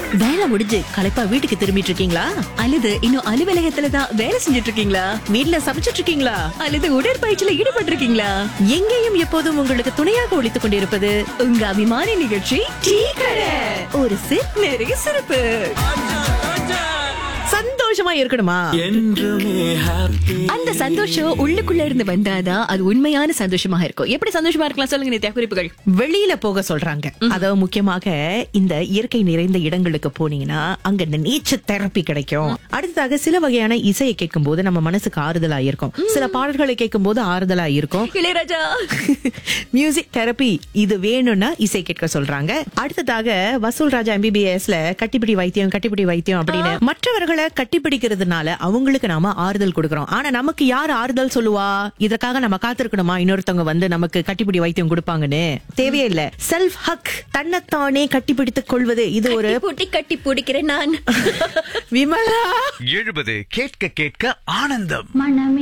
வேலை முடிஞ்சு களைப்பா வீட்டுக்கு திரும்பிட்டு இருக்கீங்களா அல்லது இன்னும் அலுவலகத்துல தான் வேலை செஞ்சுட்டு இருக்கீங்களா வீட்ல சமைச்சிட்டு இருக்கீங்களா அல்லது உடற்பயிற்சியில ஈடுபட்டு இருக்கீங்களா எங்கேயும் எப்போதும் உங்களுக்கு துணையாக ஒழித்துக் கொண்டிருப்பது உங்க அபிமான நிகழ்ச்சி டீ கடை ஒரு சிப் நிறைய சிறப்பு சந்தோஷமா இருக்கணுமா என்றுமே ஹாப்பி அந்த சந்தோஷம் உள்ளுக்குள்ள இருந்து வந்தாதான் அது உண்மையான சந்தோஷமாக இருக்கும் எப்படி சந்தோஷமா இருக்கலாம் சொல்லுங்க நித்யா குறிப்புகள் வெளியில போக சொல்றாங்க அதாவது முக்கியமாக இந்த இயற்கை நிறைந்த இடங்களுக்கு போனீங்கன்னா அங்க இந்த நேச்சர் தெரப்பி கிடைக்கும் அடுத்ததாக சில வகையான இசையை கேட்கும் போது நம்ம மனசுக்கு ஆறுதலா இருக்கும் சில பாடல்களை கேட்கும் போது ஆறுதலா இருக்கும் இளையராஜா மியூசிக் தெரப்பி இது வேணும்னா இசை கேட்க சொல்றாங்க அடுத்ததாக வசூல் ராஜா எம்பிபிஎஸ்ல கட்டிப்பிடி வைத்தியம் கட்டிப்பிடி வைத்தியம் அப்படின்னு மற்றவர்களை கட்டிப்பிடிக்கிறதுனால அவங்களுக்கு நாம ஆறுதல் கொடுக்கறோம் ஆனா நமக்கு யார் ஆறுதல் சொல்லுவா இதற்காக நம்ம காத்திருக்கணுமா இன்னொருத்தவங்க வந்து நமக்கு கட்டிப்பிடி வைத்தியம் கொடுப்பாங்கன்னு தேவையே இல்ல செல்ஃப் ஹக் தன்னைத்தானே கட்டிப்பிடித்துக் கொள்வது இது ஒரு பூட்டி கட்டி பிடிக்கிறேன் நான் விமலா எழுபது கேட்க கேட்க ஆனந்தம்